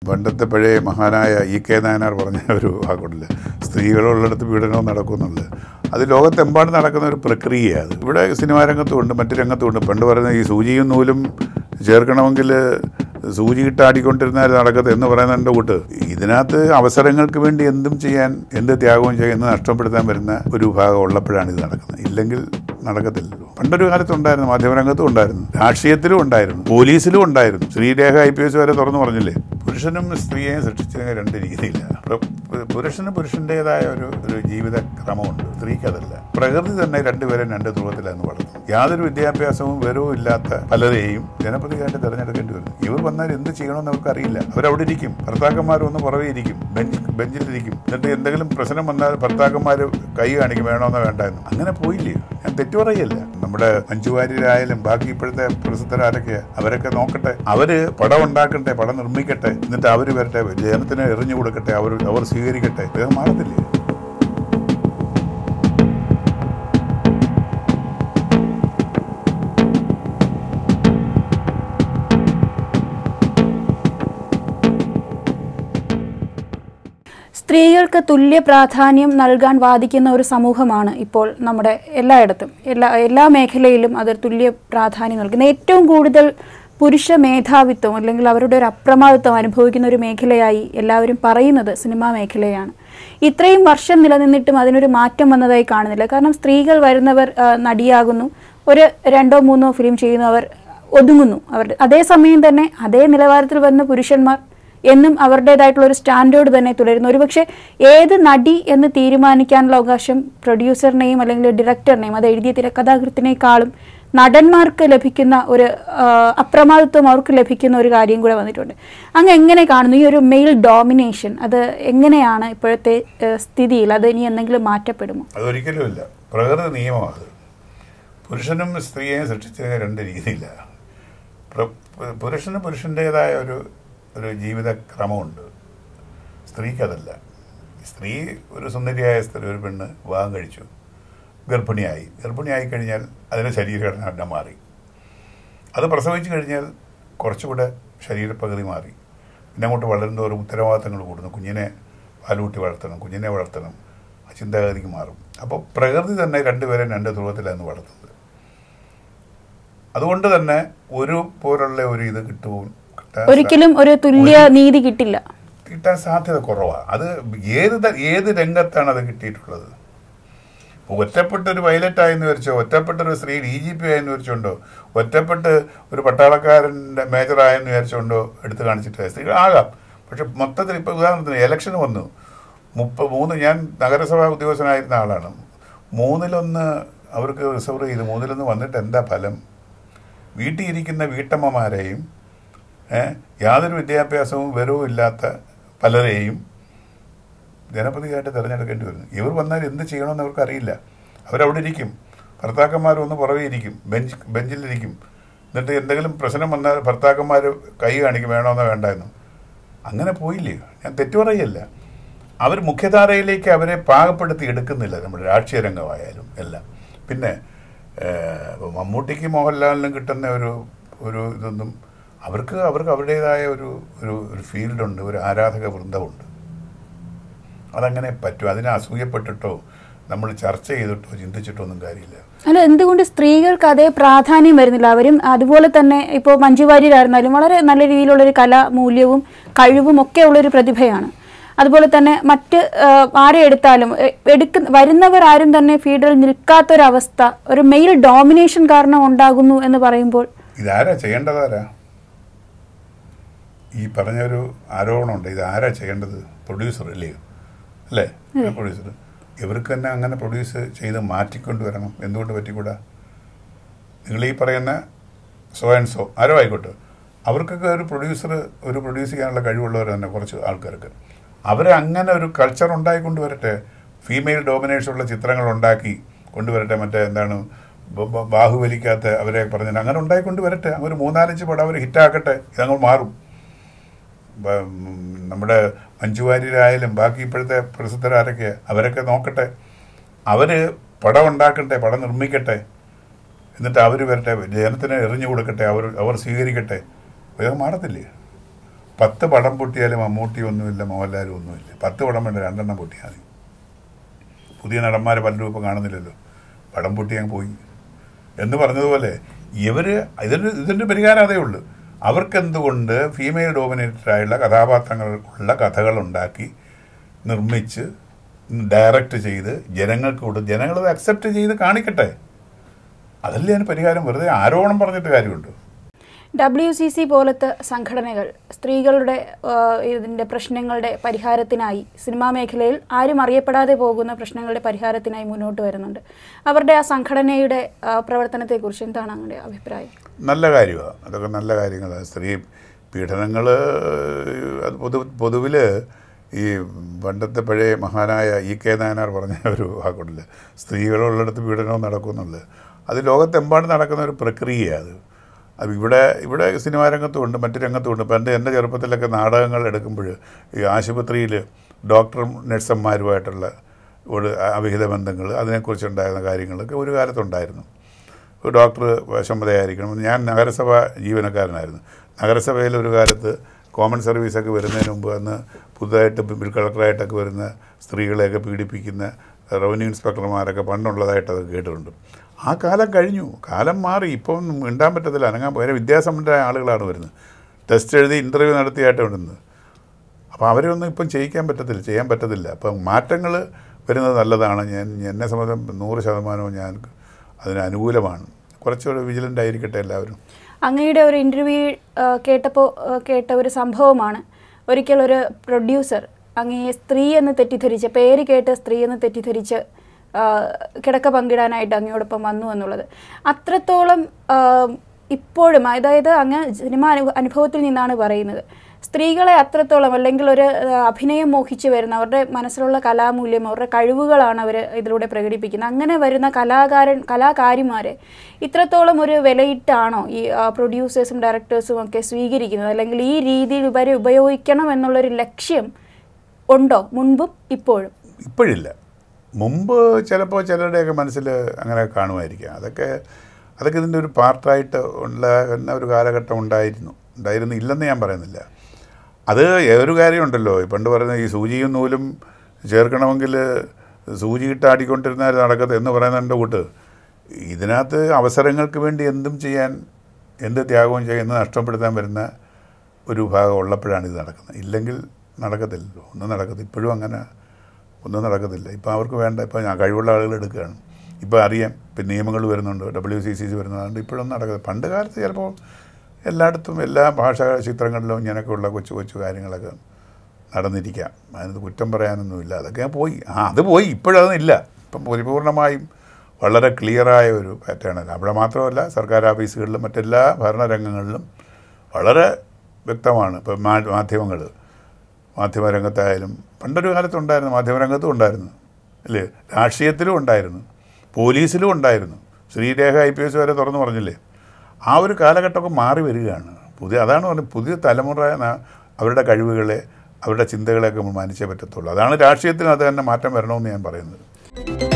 പണ്ടത്തെ പഴയ മഹാനായ ഇ കെ നായനാർ പറഞ്ഞ ഒരു വാക്കുണ്ടല്ലോ സ്ത്രീകളുള്ളിടത്ത് പീഡനവും നടക്കുന്നുള്ളത് അത് ലോകത്തെമ്പാടും നടക്കുന്ന ഒരു പ്രക്രിയയാണ് അത് ഇവിടെ സിനിമാ രംഗത്തും ഉണ്ട് മറ്റു രംഗത്തും ഉണ്ട് പണ്ട് പറയുന്ന ഈ സൂചിയും നൂലും ചേർക്കണമെങ്കിൽ സൂചി ഇട്ടാടിക്കൊണ്ടിരുന്നാൽ നടക്കത്ത് എന്ന് പറയുന്നതിൻ്റെ കൂട്ട് ഇതിനകത്ത് അവസരങ്ങൾക്ക് വേണ്ടി എന്തും ചെയ്യാൻ എന്ത് ത്യാഗവും ചെയ്യുന്നത് നഷ്ടപ്പെടുത്താൻ വരുന്ന ഒരു വിഭാഗം ഉള്ളപ്പോഴാണ് ഇത് നടക്കുന്നത് ഇല്ലെങ്കിൽ നടക്കത്തില്ലല്ലോ പണ്ടൊരു കാലത്തുണ്ടായിരുന്നു മാധ്യമരംഗത്തും ഉണ്ടായിരുന്നു രാഷ്ട്രീയത്തിലും ഉണ്ടായിരുന്നു പോലീസിലും ഉണ്ടായിരുന്നു ശ്രീരേഖ ഐ പി എസ് വരെ തുറന്നു പറഞ്ഞില്ലേ പുരുഷനും സ്ത്രീയെയും സൃഷ്ടിച്ചതിന് രണ്ട് രീതിയില്ല പ്ര- പു- പുരുഷന് പുരുഷൻ്റെതായ ഒരു ഒരു ജീവിത ക്രമമുണ്ട് സ്ത്രീക്ക് അതല്ല പ്രകൃതി തന്നെ രണ്ടുപേരും രണ്ട് ധ്രുവത്തിലാണ് വളർത്തുന്നത് യാതൊരു വിദ്യാഭ്യാസവും വിവരവും ഇല്ലാത്ത പലരെയും ജനപ്രതിയായിട്ട് തിരഞ്ഞെടുക്കേണ്ടി വരുന്നു ഇവർ വന്നാൽ എന്ത് ചെയ്യണമെന്ന് അവർക്ക് അറിയില്ല അവരവിടെ ഇരിക്കും ഭർത്താക്കന്മാരൊന്ന് പുറകെ ഇരിക്കും ബെഞ്ച് ബെഞ്ചിലിരിക്കും എന്നിട്ട് എന്തെങ്കിലും പ്രശ്നം വന്നാൽ ഭർത്താക്കന്മാർ കൈ കാണിക്കും വേണമെന്നോ വേണ്ടായിരുന്നു അങ്ങനെ പോയില്ലേ ഞാൻ തെറ്റു പറയല്ല നമ്മുടെ മഞ്ജുവാര്യരായാലും ബാക്കി ഇപ്പോഴത്തെ പ്രസിദ്ധരാരൊക്കെ അവരൊക്കെ നോക്കട്ടെ അവര് പടം ഉണ്ടാക്കട്ടെ പടം നിർമ്മിക്കട്ടെ എന്നിട്ട് അവര് വരട്ടെ ജനത്തിന് എറിഞ്ഞു കൊടുക്കട്ടെ അവർ അവർ സ്വീകരിക്കട്ടെ ഇത് മാറത്തില്ലേ സ്ത്രീകൾക്ക് തുല്യ പ്രാധാന്യം നൽകാൻ വാദിക്കുന്ന ഒരു സമൂഹമാണ് ഇപ്പോൾ നമ്മുടെ എല്ലായിടത്തും എല്ലാ എല്ലാ മേഖലയിലും അത് തുല്യ പ്രാധാന്യം നൽകുന്ന ഏറ്റവും കൂടുതൽ പുരുഷ മേധാവിത്വം അല്ലെങ്കിൽ അവരുടെ ഒരു അപ്രമാദിത്വം അനുഭവിക്കുന്ന ഒരു മേഖലയായി എല്ലാവരും പറയുന്നത് സിനിമാ മേഖലയാണ് ഇത്രയും വർഷം നിലനിന്നിട്ടും അതിനൊരു മാറ്റം വന്നതായി കാണുന്നില്ല കാരണം സ്ത്രീകൾ വരുന്നവർ ആ, നടിയാകുന്നു ഒരു രണ്ടോ മൂന്നോ ഫിലിം ചെയ്യുന്നവർ ഒതുങ്ങുന്നു അവരുടെ അതേസമയം തന്നെ അതേ നിലവാരത്തിൽ വരുന്ന പുരുഷന്മാർ എന്നും അവരുടേതായിട്ടുള്ള ഒരു സ്റ്റാൻഡേർഡ് തന്നെ തുടരുന്നു ഒരുപക്ഷെ ഏത് നടി എന്ന് തീരുമാനിക്കാനുള്ള അവകാശം പ്രൊഡ്യൂസറിനെയും അല്ലെങ്കിൽ ഡയറക്ടറിനെയും അത് എഴുതിയ തിരക്കഥാകൃത്തിനേക്കാളും നടന്മാർക്ക് ലഭിക്കുന്ന ഒരു ആ, അപ്രമാദിത്വം അവർക്ക് ലഭിക്കുന്ന ഒരു കാര്യം കൂടെ വന്നിട്ടുണ്ട് അങ്ങ് എങ്ങനെ കാണുന്നു ഈ ഒരു മെയിൽ ഡോമിനേഷൻ അത് എങ്ങനെയാണ് ഇപ്പോഴത്തെ ആ, സ്ഥിതിയിൽ അത് ഇനി എന്തെങ്കിലും മാറ്റപ്പെടുമോ അതൊരിക്കലും ഇല്ല പ്രകൃതി നിയമമാണ് അത് പുരുഷനും സ്ത്രീയെയും സൃഷ്ടിച്ചതിന് രണ്ട് രീതിയില്ല പ്ര- പുരുഷന് പുരുഷൻ്റെതായ ഒരു ഒരു ജീവിത ക്രമമുണ്ട് സ്ത്രീക്കതല്ല സ്ത്രീ ഒരു സുന്ദരിയായ സ്ത്രീ ഒരു പെണ്ണ് വിവാഹം കഴിച്ചു ഗർഭിണിയായി ഗർഭിണിയായി കഴിഞ്ഞാൽ അതിൻ്റെ ശരീരഘടന എല്ലാം മാറി അത് പ്രസവിച്ചു കഴിഞ്ഞാൽ കുറച്ചുകൂടെ ശരീരപ്രകൃതി മാറി പിന്നെ അങ്ങോട്ട് വളരുന്നതോറും ഉത്തരവാദിത്തങ്ങൾ കൂടുന്നു കുഞ്ഞിനെ പാലൂട്ടി വളർത്തണം കുഞ്ഞിനെ വളർത്തണം ആ ചിന്താഗതിക്ക് മാറും അപ്പോൾ പ്രകൃതി തന്നെ രണ്ടുപേരും രണ്ട് ധ്രുവത്തിലാണ് വളർത്തുന്നത് അതുകൊണ്ട് തന്നെ ഒരു പോലുള്ള ഒരു ഇത് കിട്ടുമോ കിട്ടാൻ ഒരിക്കലും ഒരു തുല്യ നീതി കിട്ടില്ല കിട്ടാൻ സാധ്യത കുറവാണ് അത് ഏത് ത- ഏത് രംഗത്താണ് അത് കിട്ടിയിട്ടുള്ളത് ഇപ്പോൾ ഒറ്റപ്പെട്ട ഒരു പൈലറ്റ് ആയെന്ന് വിചാരിച്ചോ ഒറ്റപ്പെട്ട ഒരു സ്ത്രീ ഡി ജി പി ആയെന്ന് വിചാരിച്ചോണ്ടോ ഒറ്റപ്പെട്ട് ഒരു പട്ടാളക്കാരൻ്റെ മേജർ ആയെന്ന് വിചാരിച്ചോണ്ടോ എടുത്തു കാണിച്ചിട്ട് സ്ത്രീകൾ ആകാം പക്ഷെ മൊത്തത്തിൽ ഇപ്പോൾ ഉദാഹരണത്തിന് ഇലക്ഷൻ വന്നു മുപ്പ മൂന്ന് ഞാൻ നഗരസഭാ ഉദ്യോഗസ്ഥനായിരുന്ന ആളാണ് മൂന്നിലൊന്ന് അവർക്ക് റിസർവ് ചെയ്ത് മൂന്നിലൊന്ന് വന്നിട്ട് എന്താ ഫലം വീട്ടിൽ ഇരിക്കുന്ന വീട്ടമ്മമാരെയും ഏ, യാതൊരു വിദ്യാഭ്യാസവും വിവരവും ഇല്ലാത്ത പലരെയും ജനപ്രതിയായിട്ട് തിരഞ്ഞെടുക്കേണ്ടി വരുന്നു ഇവർ വന്നാൽ എന്ത് ചെയ്യണമെന്ന് അവർക്ക് അറിയില്ല അവരവിടെ ഇരിക്കും ഭർത്താക്കന്മാർ ഒന്ന് പുറകെ ഇരിക്കും ബെഞ്ച് ബെഞ്ചിലിരിക്കും എന്നിട്ട് എന്തെങ്കിലും പ്രശ്നം വന്നാൽ ഭർത്താക്കന്മാർ കൈ കാണിക്കും വേണമെന്നോ വേണ്ടായെന്നോ അങ്ങനെ പോയില്ലേ ഞാൻ തെറ്റു പറയല്ല അവർ മുഖ്യധാരയിലേക്ക് അവരെ പാകപ്പെടുത്തി എടുക്കുന്നില്ല നമ്മുടെ രാഷ്ട്രീയ രംഗമായാലും എല്ലാം പിന്നെ ഏഹ്, ഇപ്പൊ മമ്മൂട്ടിക്ക് മോഹൻലാലിനും കിട്ടുന്ന ഒരു ഒരു ഇതൊന്നും അവർക്ക് അവർക്ക് അവരുടേതായ ഒരു ഒരു ഒരു ഫീൽഡുണ്ട് ഒരു ആരാധക വൃന്ദമുണ്ട് അതങ്ങനെ പറ്റും അതിനെ അസൂയപ്പെട്ടിട്ടോ നമ്മൾ ചർച്ച ചെയ്തിട്ടോ ചിന്തിച്ചിട്ടോ ഒന്നും കാര്യമില്ല അല്ല എന്തുകൊണ്ട് സ്ത്രീകൾക്ക് അതേ പ്രാധാന്യം വരുന്നില്ല അവരും അതുപോലെ തന്നെ ഇപ്പോൾ മഞ്ജു വാര്യരായിരുന്നാലും വളരെ നല്ല രീതിയിലുള്ള ഒരു കലാമൂല്യവും കഴിവും ഒക്കെ ഉള്ളൊരു പ്രതിഭയാണ് അതുപോലെ തന്നെ മറ്റ് ആ, ആരെ എടുത്താലും എ- എടുക്കുന്ന വരുന്നവർ ആരും തന്നെ ഫീൽഡിൽ നിൽക്കാത്തൊരവസ്ഥ ഒരു മെയിൽ ഡോമിനേഷൻ കാരണം ഉണ്ടാകുന്നു എന്ന് പറയുമ്പോൾ ഇതാരാ ചെയ്യേണ്ടതാരാ ഈ പറഞ്ഞൊരു ആരോപണമുണ്ട് ഇത് ആരാ ചെയ്യേണ്ടത് പ്രൊഡ്യൂസർ അല്ലേ അല്ലേ പ്രൊഡ്യൂസർ ഇവർക്ക് തന്നെ അങ്ങനെ പ്രൊഡ്യൂസ് ചെയ്ത് മാറ്റിക്കൊണ്ട് വരണം എന്തുകൊണ്ട് പറ്റിക്കൂടാ നിങ്ങൾ ഈ പറയുന്ന സോ ആൻഡ് സോ ആരോ ആയിക്കോട്ടെ അവർക്കൊക്കെ ഒരു പ്രൊഡ്യൂസർ ഒരു പ്രൊഡ്യൂസ് ചെയ്യാനുള്ള കഴിവുള്ളവർ തന്നെ കുറച്ച് ആൾക്കാർക്ക് അവരെ അങ്ങനെ ഒരു കൾച്ചർ ഉണ്ടായിക്കൊണ്ട് വരട്ടെ ഫീമെയിൽ ഡോമിനേഷൻ ഉള്ള ചിത്രങ്ങൾ ഉണ്ടാക്കി കൊണ്ടുവരട്ടെ മറ്റേ എന്താണ് ബ- ബ- ബാഹുബലിക്കകത്ത് അവരെ പറഞ്ഞിട്ട് അങ്ങനെ ഉണ്ടായിക്കൊണ്ട് വരട്ടെ അങ്ങനെ ഒരു മൂന്നാലഞ്ച് പടം അവർ ഹിറ്റാക്കട്ടെ ഇതങ്ങ് മാറും ബ- ഉം, നമ്മുടെ മഞ്ജുവാര്യരായാലും ബാക്കി ഇപ്പോഴത്തെ പ്രസിദ്ധരാരൊക്കെ അവരൊക്കെ നോക്കട്ടെ അവര് പടം ഉണ്ടാക്കട്ടെ പടം നിർമ്മിക്കട്ടെ എന്നിട്ട് അവർ വരട്ടെ ജനത്തിന് എറിഞ്ഞു കൊടുക്കട്ടെ അവർ അവർ സ്വീകരിക്കട്ടെ ഇത് മാറത്തില്ലേ പത്ത് പടം പൊട്ടിയാലും മമ്മൂട്ടി ഒന്നുമില്ല മോഹൻലാലും ഒന്നുമില്ല പത്ത് പടം വേണ്ട രണ്ടെണ്ണം പൊട്ടിയാൽ മതി പുതിയ നടന്മാരെ പലരും ഇപ്പോൾ കാണുന്നില്ലല്ലോ പടം പൊട്ടി അങ്ങ് പോയി എന്ന് പറഞ്ഞതുപോലെ ഇവർ ഇതിന് ഇതിൻ്റെ പരിഹാരം അതേ ഉള്ളൂ അവർക്കെന്തുകൊണ്ട് ഫീമെയിൽ ഡോമിനേറ്റഡ് ആയുള്ള കഥാപാത്രങ്ങൾ ഉള്ള കഥകൾ ഉണ്ടാക്കി നിർമ്മിച്ച് ഡയറക്റ്റ് ചെയ്ത് ജനങ്ങൾക്ക് കൊടുത്ത് ജനങ്ങളത് അക്സെപ്റ്റ് ചെയ്ത് കാണിക്കട്ടെ അതല്ലേ അതിന് പരിഹാരം വെറുതെ ആരോപണം പറഞ്ഞിട്ട് കാര്യമുണ്ട് ഡബ്ല്യു സി സി പോലത്തെ സംഘടനകൾ സ്ത്രീകളുടെ ആ, ഇതിൻ്റെ പ്രശ്നങ്ങളുടെ പരിഹാരത്തിനായി സിനിമാ മേഖലയിൽ ആരും അറിയപ്പെടാതെ പോകുന്ന പ്രശ്നങ്ങളുടെ പരിഹാരത്തിനായി മുന്നോട്ട് വരുന്നുണ്ട് അവരുടെ ആ സംഘടനയുടെ ആ, പ്രവർത്തനത്തെക്കുറിച്ച് എന്താണ് അങ്ങയുടെ അഭിപ്രായം നല്ല കാര്യമാണ് അതൊക്കെ നല്ല കാര്യങ്ങളാണ് സ്ത്രീ പീഡനങ്ങൾ അത് പൊതു പൊതുവിൽ ഈ പണ്ടത്തെ പഴയ മഹാനായ ഇ കെ നായനാർ പറഞ്ഞ ഒരു വാക്കുണ്ടല്ലോ സ്ത്രീകളുള്ളിടത്ത് പീഡനവും നടക്കുന്നുള്ളത് അത് ലോകത്തെമ്പാടും നടക്കുന്ന ഒരു പ്രക്രിയയാണ് അത് അത് ഇവിടെ ഇവിടെ സിനിമാ രംഗത്തും ഉണ്ട് മറ്റു രംഗത്തും ഉണ്ട് പണ്ട് എൻ്റെ ചെറുപ്പത്തിലൊക്കെ നാടകങ്ങൾ എടുക്കുമ്പോൾ ഈ ആശുപത്രിയിൽ ഡോക്ടറും നഴ്സന്മാരുമായിട്ടുള്ള ഒരു അവിഹിത ബന്ധങ്ങൾ അതിനെക്കുറിച്ചുണ്ടായിരുന്ന കാര്യങ്ങളൊക്കെ ഒരു കാലത്തുണ്ടായിരുന്നു ഒരു ഡോക്ടർ വശംവതയായിരിക്കണം ഞാൻ നഗരസഭ ജീവനക്കാരനായിരുന്നു നഗരസഭയിൽ ഒരു കാലത്ത് കോമൺ സർവീസൊക്കെ വരുന്നതിന് മുമ്പ് അന്ന് പുതുതായിട്ട് ബിൽ കളക്ടറായിട്ടൊക്കെ വരുന്ന സ്ത്രീകളെയൊക്കെ പീഡിപ്പിക്കുന്ന റവന്യൂ ഇൻസ്പെക്ടർമാരൊക്കെ പണ്ടുള്ളതായിട്ടത് കേട്ടിട്ടുണ്ട് ആ കാലം കഴിഞ്ഞു കാലം മാറി ഇപ്പം മിണ്ടാൻ പറ്റത്തില്ല അനങ്ങാൻ വേറെ വിദ്യാസമ്പന്നരായ ആളുകളാണ് വരുന്നത് ടെസ്റ്റ് എഴുതി ഇൻ്റർവ്യൂ നടത്തിയായിട്ട് വരുന്നത് അപ്പോൾ അവരെയൊന്നും ഇപ്പം ചെയ്യിക്കാൻ പറ്റത്തില്ല ചെയ്യാൻ പറ്റത്തില്ല അപ്പം മാറ്റങ്ങൾ വരുന്നത് നല്ലതാണ് ഞാൻ എന്നെ സംബന്ധിച്ച് നൂറ് ശതമാനവും ഞാൻ അതിന് അനുകൂലമാണ് കുറച്ചുകൂടെ വിജിലൻ്റ് ആയിരിക്കട്ടെ എല്ലാവരും അങ്ങയുടെ ഒരു ഇൻ്റർവ്യൂ കേട്ടപ്പോൾ കേട്ട ഒരു സംഭവമാണ് ഒരിക്കൽ ഒരു പ്രൊഡ്യൂസർ അങ്ങയെ സ്ത്രീ എന്ന് തെറ്റിദ്ധരിച്ച് പേര് കേട്ട് സ്ത്രീ എന്ന് തെറ്റിദ്ധരിച്ച് ആ, കിടക്ക പങ്കിടാനായിട്ട് അങ്ങയോടൊപ്പം വന്നു എന്നുള്ളത് അത്രത്തോളം ആ, ഇപ്പോഴും അതായത് അങ്ങ് സിനിമ അനു അനുഭവത്തിൽ നിന്നാണ് പറയുന്നത് സ്ത്രീകളെ അത്രത്തോളം അല്ലെങ്കിൽ ഒരു ആ, അഭിനയം മോഹിച്ച് വരുന്ന അവരുടെ മനസ്സിലുള്ള കലാമൂല്യം അവരുടെ കഴിവുകളാണ് അവർ ഇതിലൂടെ പ്രകടിപ്പിക്കുന്നത് അങ്ങനെ വരുന്ന കലാകാരൻ കലാകാരിമാരെ ഇത്രത്തോളം ഒരു വിലയിട്ടാണോ ഈ പ്രൊഡ്യൂസേഴ്സും ഡയറക്ടേഴ്സും ഒക്കെ സ്വീകരിക്കുന്നത് അല്ലെങ്കിൽ ഈ രീതിയിൽ ഇവരെ ഉപയോഗിക്കണം എന്നുള്ളൊരു ലക്ഷ്യം ഉണ്ടോ മുൻപും ഇപ്പോഴും ഇപ്പോഴില്ല മുമ്പ് ചിലപ്പോൾ ചിലരുടെയൊക്കെ മനസ്സിൽ അങ്ങനെ കാണുമായിരിക്കാം അതൊക്കെ അതൊക്കെ ഇതിൻ്റെ ഒരു പാർട്ടായിട്ട് ഉണ്ടാകുന്ന ഒരു കാലഘട്ടം ഉണ്ടായിരുന്നു ഉണ്ടായിരുന്നു ഇല്ലെന്ന് ഞാൻ പറയുന്നില്ല അത് ഒരു കാര്യമുണ്ടല്ലോ ഈ പണ്ട് പറയുന്ന ഈ സൂചിയും നൂലും ചേർക്കണമെങ്കിൽ സൂചി ഇട്ടാടിക്കൊണ്ടിരുന്നാൽ നടക്കത്ത് എന്ന് പറയുന്നതിൻ്റെ കൂട്ട് ഇതിനകത്ത് അവസരങ്ങൾക്ക് വേണ്ടി എന്തും ചെയ്യാൻ എന്ത് ത്യാഗവും ചെയ്യുന്നത് നഷ്ടപ്പെടുത്താൻ വരുന്ന ഒരു ഭാഗം ഉള്ളപ്പോഴാണ് ഇത് നടക്കുന്നത് ഇല്ലെങ്കിൽ നടക്കത്തില്ലല്ലോ ഒന്നും നടക്കത്തില്ല ഇപ്പോഴും അങ്ങനെ ഒന്നും നടക്കത്തില്ല ഇപ്പോൾ അവർക്ക് വേണ്ട ഇപ്പോൾ ഞാൻ കഴിവുള്ള ആളുകൾ എടുക്കുകയാണ് ഇപ്പോൾ അറിയാം ഇപ്പം നിയമങ്ങൾ വരുന്നുണ്ട് ഡബ്ല്യു സി സി സി വരുന്നതുകൊണ്ട് ഇപ്പോഴൊന്നും നടക്കത്തില്ല പണ്ട് കാലത്ത് ചിലപ്പോൾ എല്ലായിടത്തും എല്ലാ ഭാഷാ ചിത്രങ്ങളിലും ഇങ്ങനെയൊക്കെയുള്ള കൊച്ചു കൊച്ചു കാര്യങ്ങളൊക്കെ നടന്നിരിക്കാം അതിനകത്ത് കുറ്റം പറയാനൊന്നുമില്ല അതൊക്കെ ഞാൻ പോയി ആ അത് പോയി ഇപ്പോഴതൊന്നുമില്ല ഇപ്പം പരിപൂർണമായും വളരെ ക്ലിയറായ ഒരു പാറ്റേണല്ല അവിടെ മാത്രമല്ല സർക്കാർ ഓഫീസുകളിലും മറ്റെല്ലാ ഭരണരംഗങ്ങളിലും വളരെ വ്യക്തമാണ് ഇപ്പം മാധ്യമങ്ങൾ മാധ്യമരംഗത്തായാലും പണ്ടൊരു കാലത്തുണ്ടായിരുന്നു മാധ്യമരംഗത്തും ഉണ്ടായിരുന്നു അല്ലേ രാഷ്ട്രീയത്തിലും ഉണ്ടായിരുന്നു പോലീസിലും ഉണ്ടായിരുന്നു ശ്രീരേഖ ഐ പി എസ് വരെ തുറന്നു പറഞ്ഞില്ലേ ആ ഒരു കാലഘട്ടമൊക്കെ മാറി വരികയാണ് പുതിയ അതാണ് പറഞ്ഞത് പുതിയ തലമുറ ന- അവരുടെ കഴിവുകളെ അവരുടെ ചിന്തകളെയൊക്കെ നമ്മൾ മാനിച്ചേ പറ്റത്തുള്ളൂ അതാണ് രാഷ്ട്രീയത്തിന് അത് തന്നെ മാറ്റം വരണമെന്ന് ഞാൻ പറയുന്നത്